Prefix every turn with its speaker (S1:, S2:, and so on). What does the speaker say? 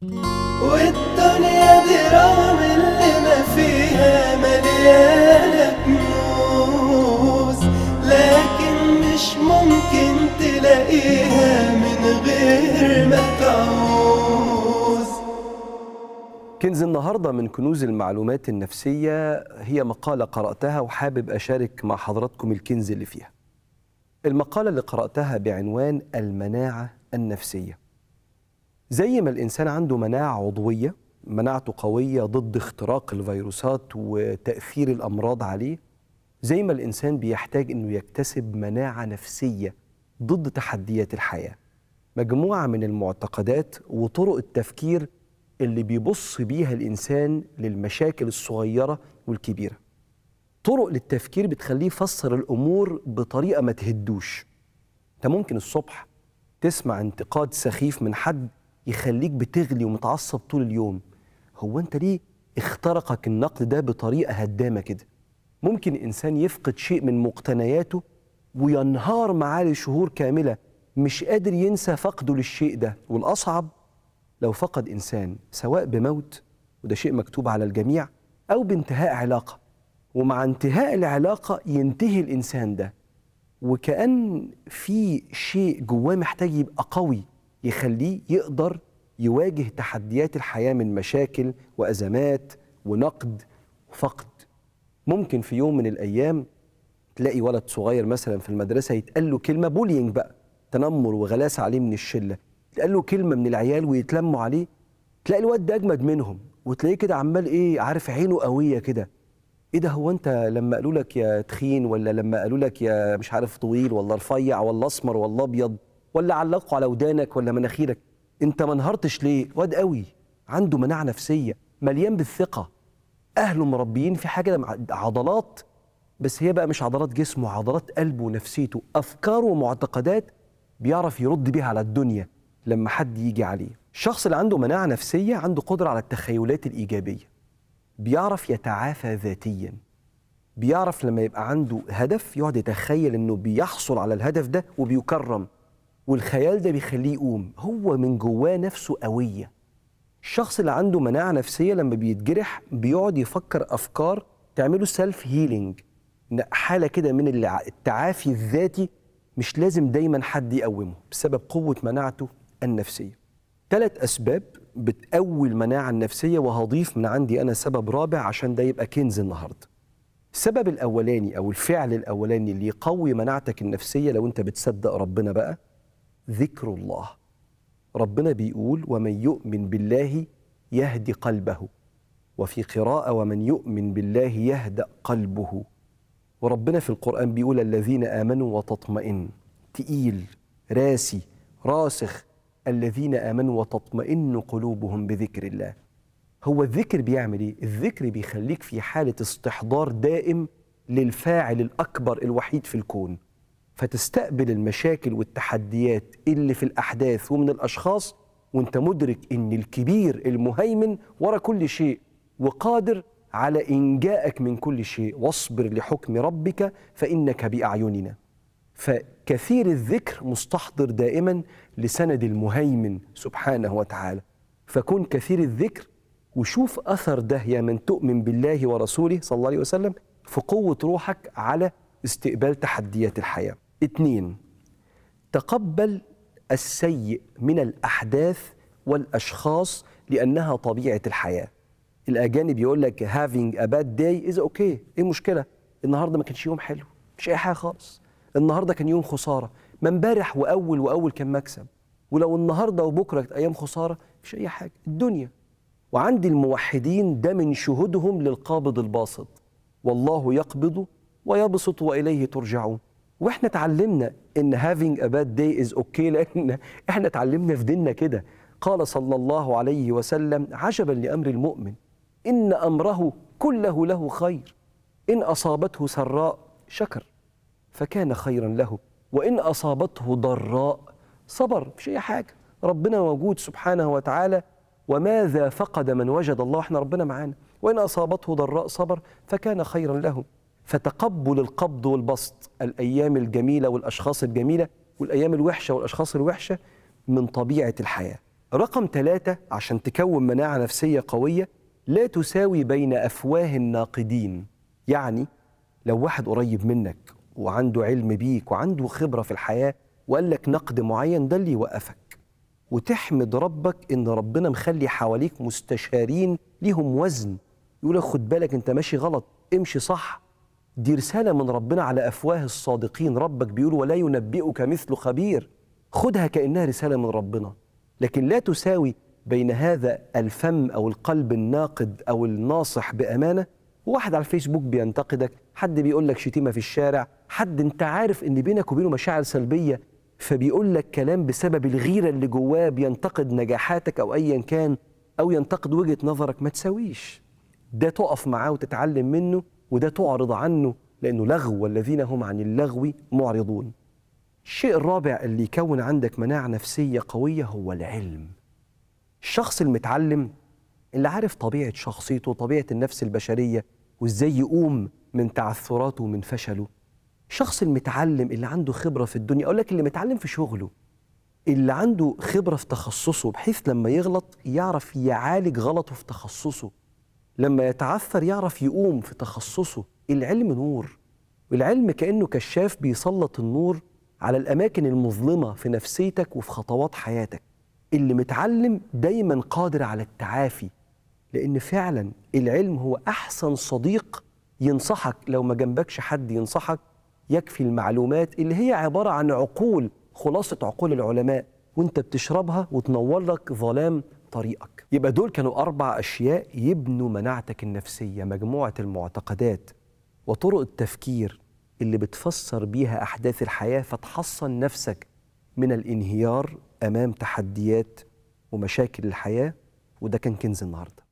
S1: والدنيا دي رغم اللي ما فيها مليانة كنوز لكن مش ممكن تلاقيها من غير ما تعوز
S2: كنز النهارده من كنوز المعلومات النفسيه هي مقاله قراتها وحابب اشارك مع حضراتكم الكنز اللي فيها. المقاله اللي قراتها بعنوان المناعه النفسيه. زي ما الانسان عنده مناعه عضويه مناعته قويه ضد اختراق الفيروسات وتاثير الامراض عليه زي ما الانسان بيحتاج انه يكتسب مناعه نفسيه ضد تحديات الحياه. مجموعه من المعتقدات وطرق التفكير اللي بيبص بيها الانسان للمشاكل الصغيره والكبيره. طرق للتفكير بتخليه يفسر الامور بطريقه ما تهدوش. انت ممكن الصبح تسمع انتقاد سخيف من حد يخليك بتغلي ومتعصب طول اليوم. هو انت ليه اخترقك النقد ده بطريقه هدامه كده؟ ممكن انسان يفقد شيء من مقتنياته وينهار معاه لشهور كامله مش قادر ينسى فقده للشيء ده والاصعب لو فقد انسان سواء بموت وده شيء مكتوب على الجميع او بانتهاء علاقه ومع انتهاء العلاقه ينتهي الانسان ده وكأن في شيء جواه محتاج يبقى قوي يخليه يقدر يواجه تحديات الحياه من مشاكل وازمات ونقد وفقد ممكن في يوم من الايام تلاقي ولد صغير مثلا في المدرسه يتقال له كلمه بولينج بقى تنمر وغلاسه عليه من الشله يتقال له كلمه من العيال ويتلموا عليه تلاقي الواد ده اجمد منهم وتلاقيه كده عمال ايه عارف عينه قويه كده ايه ده هو انت لما قالوا لك يا تخين ولا لما قالوا لك يا مش عارف طويل ولا رفيع ولا اسمر ولا ابيض ولا علقوا على ودانك ولا مناخيرك انت ما انهارتش ليه واد قوي عنده مناعه نفسيه مليان بالثقه اهله مربيين في حاجه مع- عضلات بس هي بقى مش عضلات جسمه عضلات قلبه ونفسيته افكار ومعتقدات بيعرف يرد بيها على الدنيا لما حد يجي عليه الشخص اللي عنده مناعه نفسيه عنده قدره على التخيلات الايجابيه بيعرف يتعافى ذاتيا بيعرف لما يبقى عنده هدف يقعد يتخيل انه بيحصل على الهدف ده وبيكرم والخيال ده بيخليه يقوم هو من جواه نفسه قويه الشخص اللي عنده مناعة نفسية لما بيتجرح بيقعد يفكر أفكار تعمله سيلف هيلينج حالة كده من الع- التعافي الذاتي مش لازم دايما حد يقومه بسبب قوة مناعته النفسية ثلاث أسباب بتقوي المناعة النفسية وهضيف من عندي أنا سبب رابع عشان ده يبقى كنز النهاردة السبب الأولاني أو الفعل الأولاني اللي يقوي مناعتك النفسية لو أنت بتصدق ربنا بقى ذكر الله ربنا بيقول ومن يؤمن بالله يهدي قلبه وفي قراءة ومن يؤمن بالله يهدأ قلبه وربنا في القرآن بيقول الذين آمنوا وتطمئن تقيل راسي راسخ الذين آمنوا وتطمئن قلوبهم بذكر الله هو الذكر بيعمل ايه؟ الذكر بيخليك في حالة استحضار دائم للفاعل الأكبر الوحيد في الكون فتستقبل المشاكل والتحديات اللي في الأحداث ومن الأشخاص وانت مدرك ان الكبير المهيمن ورا كل شيء وقادر على إنجائك من كل شيء واصبر لحكم ربك فإنك بأعيننا فكثير الذكر مستحضر دائما لسند المهيمن سبحانه وتعالى فكن كثير الذكر وشوف اثر ده يا من تؤمن بالله ورسوله صلى الله عليه وسلم في قوه روحك على استقبال تحديات الحياه. اتنين تقبل السيء من الاحداث والاشخاص لانها طبيعه الحياه. الاجانب يقول لك having a bad day is okay ايه المشكله؟ النهارده ما كانش يوم حلو مش اي حاجه خالص. النهارده كان يوم خساره، ما امبارح واول واول كان مكسب. ولو النهارده وبكره كانت ايام خساره مش اي حاجه، الدنيا. وعند الموحدين ده من شهودهم للقابض الباسط والله يقبض ويبسط واليه ترجعون واحنا اتعلمنا ان having a bad day is okay لان احنا اتعلمنا في ديننا كده قال صلى الله عليه وسلم عجبا لامر المؤمن ان امره كله له خير ان اصابته سراء شكر فكان خيرا له وان اصابته ضراء صبر مش اي حاجه ربنا موجود سبحانه وتعالى وماذا فقد من وجد الله احنا ربنا معانا وان اصابته ضراء صبر فكان خيرا له فتقبل القبض والبسط الايام الجميله والاشخاص الجميله والايام الوحشه والاشخاص الوحشه من طبيعه الحياه رقم ثلاثة عشان تكون مناعة نفسية قوية لا تساوي بين أفواه الناقدين يعني لو واحد قريب منك وعنده علم بيك وعنده خبرة في الحياة وقال لك نقد معين ده اللي يوقفك وتحمد ربك ان ربنا مخلي حواليك مستشارين ليهم وزن يقول لك خد بالك انت ماشي غلط امشي صح دي رسالة من ربنا على أفواه الصادقين ربك بيقول ولا ينبئك مثل خبير خدها كأنها رسالة من ربنا لكن لا تساوي بين هذا الفم أو القلب الناقد أو الناصح بأمانة وواحد على الفيسبوك بينتقدك حد بيقول لك شتيمة في الشارع حد انت عارف ان بينك وبينه مشاعر سلبية فبيقول لك كلام بسبب الغيرة اللي جواه بينتقد نجاحاتك أو أيا كان أو ينتقد وجهة نظرك ما تساويش ده تقف معاه وتتعلم منه وده تعرض عنه لأنه لغو والذين هم عن اللغو معرضون الشيء الرابع اللي يكون عندك مناعة نفسية قوية هو العلم الشخص المتعلم اللي عارف طبيعة شخصيته وطبيعة النفس البشرية وازاي يقوم من تعثراته ومن فشله الشخص المتعلم اللي عنده خبرة في الدنيا أقول لك اللي متعلم في شغله اللي عنده خبرة في تخصصه بحيث لما يغلط يعرف يعالج غلطه في تخصصه لما يتعثر يعرف يقوم في تخصصه العلم نور والعلم كأنه كشاف بيسلط النور على الأماكن المظلمة في نفسيتك وفي خطوات حياتك اللي متعلم دايما قادر على التعافي لأن فعلا العلم هو أحسن صديق ينصحك لو ما جنبكش حد ينصحك يكفي المعلومات اللي هي عبارة عن عقول خلاصة عقول العلماء وانت بتشربها وتنور لك ظلام طريقك يبقى دول كانوا أربع أشياء يبنوا مناعتك النفسية مجموعة المعتقدات وطرق التفكير اللي بتفسر بيها أحداث الحياة فتحصن نفسك من الانهيار أمام تحديات ومشاكل الحياة وده كان كنز النهارده